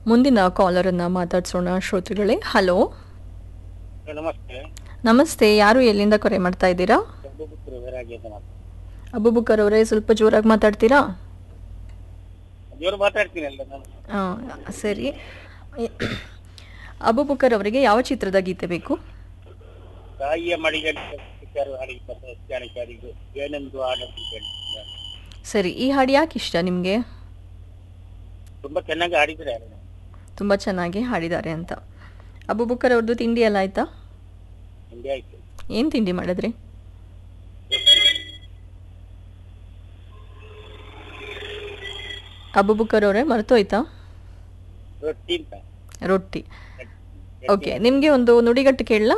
ಮುಂದಿನ ಕಾಲರನ್ನು ಮಾತಾಡ್ಸೋಣ ಶ್ರೋತೃಗಳೇ ಹಲೋ ನಮಸ್ತೆ ನಮಸ್ತೆ ಯಾರು ಎಲ್ಲಿಂದ ಕರೆ ಮಾಡ್ತಾ ಇದ್ದೀರಾ ಒಬ್ಬೊಬ್ಬರು ವೈರಾಗಿ ಅಂತ ಮಾತು ಅಬುಬುಕರ್ ಅವರೇ ಸ್ವಲ್ಪ ಜೋರಾಗಿ ಮಾತಾಡ್ತೀರಾ ಜೋರು ಮಾತಾಡ್ತೀನಿ ಅಲ್ಲ ನಾನು ಆ, ಸರಿ ಅಬುಬುಕರ್ ಅವರಿಗೆ ಯಾವ ಚಿತ್ರದ ಗೀತೆ ಬೇಕು ತಾಯಿಯ ಮಡಿಗಲ್ಲಿ ಸಿಕ್ಕಾರು ಹಾಡಿಗೆ ಜಾನಕಾರಿಗೂ ಏನೆಂದು ಆಡೋದು ಹೇಳಿ ಸರಿ ಈ ಹಾಡು ಯಾಕೆ ಇಷ್ಟ ನಿಮಗೆ ತುಂಬಾ ಚೆನ್ನಾಗಿ ಆಡಿದ್ರೆ ಯಾರು ತುಂಬ ಚೆನ್ನಾಗಿ ಹಾಡಿದ್ದಾರೆ ಅಂತ ಅಬುಬುಕರ್ ಅವ್ರದ್ದು ತಿಂಡಿ ಎಲ್ಲ ಆಯ್ತಾ ಹಿಂಗೆ ಆಯ್ತು ಏನು ತಿಂಡಿ ಮಾಡಿದ್ರಿ ಅಬುಬುಕರ್ ಅವರೇ ಮರ್ತೋಯ್ತಾ ರೊಟ್ಟಿ ಅಂತ ರೊಟ್ಟಿ ಓಕೆ ನಿಮಗೆ ಒಂದು ನುಡಿಗಟ್ಟು ಕೇಳಲ್ಲ